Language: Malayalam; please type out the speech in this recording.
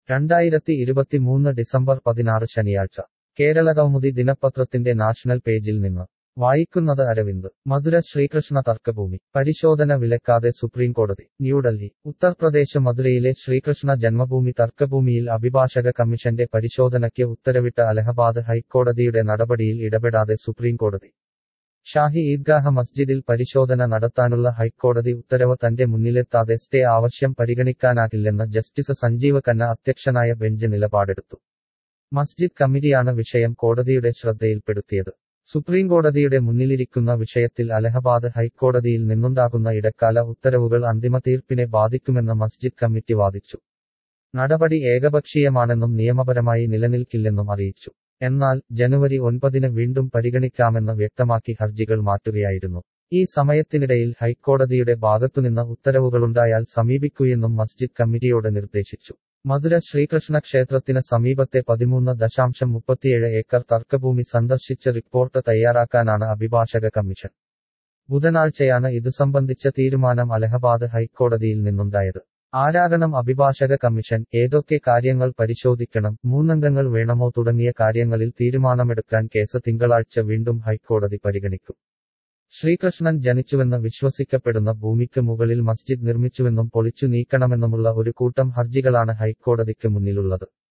രണ്ടായിരത്തി ഇരുപത്തിമൂന്ന് ഡിസംബർ പതിനാറ് ശനിയാഴ്ച കേരളകൗമുദി ദിനപത്രത്തിന്റെ നാഷണൽ പേജിൽ നിന്ന് വായിക്കുന്നത് അരവിന്ദ് മധുര ശ്രീകൃഷ്ണ തർക്കഭൂമി പരിശോധന വിലക്കാതെ സുപ്രീംകോടതി ന്യൂഡൽഹി ഉത്തർപ്രദേശ് മധുരയിലെ ശ്രീകൃഷ്ണ ജന്മഭൂമി തർക്കഭൂമിയിൽ അഭിഭാഷക കമ്മീഷന്റെ പരിശോധനയ്ക്ക് ഉത്തരവിട്ട അലഹബാദ് ഹൈക്കോടതിയുടെ നടപടിയിൽ ഇടപെടാതെ സുപ്രീംകോടതി ഷാഹി ഈദ്ഗാഹ മസ്ജിദിൽ പരിശോധന നടത്താനുള്ള ഹൈക്കോടതി ഉത്തരവ് തന്റെ മുന്നിലെത്താതെ സ്റ്റേ ആവശ്യം പരിഗണിക്കാനാകില്ലെന്ന് ജസ്റ്റിസ് സഞ്ജീവ് ഖന്ന അധ്യക്ഷനായ ബെഞ്ച് നിലപാടെടുത്തു മസ്ജിദ് കമ്മിറ്റിയാണ് വിഷയം കോടതിയുടെ ശ്രദ്ധയിൽപ്പെടുത്തിയത് സുപ്രീംകോടതിയുടെ മുന്നിലിരിക്കുന്ന വിഷയത്തിൽ അലഹബാദ് ഹൈക്കോടതിയിൽ നിന്നുണ്ടാകുന്ന ഇടക്കാല ഉത്തരവുകൾ അന്തിമ തീർപ്പിനെ ബാധിക്കുമെന്ന് മസ്ജിദ് കമ്മിറ്റി വാദിച്ചു നടപടി ഏകപക്ഷീയമാണെന്നും നിയമപരമായി നിലനിൽക്കില്ലെന്നും അറിയിച്ചു എന്നാൽ ജനുവരി ഒൻപതിന് വീണ്ടും പരിഗണിക്കാമെന്ന് വ്യക്തമാക്കി ഹർജികൾ മാറ്റുകയായിരുന്നു ഈ സമയത്തിനിടയിൽ ഹൈക്കോടതിയുടെ ഭാഗത്തുനിന്ന് ഉത്തരവുകളുണ്ടായാൽ സമീപിക്കൂയെന്നും മസ്ജിദ് കമ്മിറ്റിയോട് നിർദ്ദേശിച്ചു മധുര ശ്രീകൃഷ്ണ ക്ഷേത്രത്തിന് സമീപത്തെ പതിമൂന്ന് ദശാംശം മുപ്പത്തിയേഴ് ഏക്കർ തർക്കഭൂമി സന്ദർശിച്ച് റിപ്പോർട്ട് തയ്യാറാക്കാനാണ് അഭിഭാഷക കമ്മീഷൻ ബുധനാഴ്ചയാണ് ഇതു സംബന്ധിച്ച തീരുമാനം അലഹബാദ് ഹൈക്കോടതിയിൽ നിന്നുണ്ടായത് ആരാകണം അഭിഭാഷക കമ്മീഷൻ ഏതൊക്കെ കാര്യങ്ങൾ പരിശോധിക്കണം മൂന്നംഗങ്ങൾ വേണമോ തുടങ്ങിയ കാര്യങ്ങളിൽ തീരുമാനമെടുക്കാൻ കേസ് തിങ്കളാഴ്ച വീണ്ടും ഹൈക്കോടതി പരിഗണിക്കും ശ്രീകൃഷ്ണൻ ജനിച്ചുവെന്ന് വിശ്വസിക്കപ്പെടുന്ന ഭൂമിക്ക് മുകളിൽ മസ്ജിദ് നിർമ്മിച്ചുവെന്നും പൊളിച്ചു നീക്കണമെന്നുമുള്ള ഒരു കൂട്ടം ഹർജികളാണ് ഹൈക്കോടതിക്ക് മുന്നിലുള്ളത്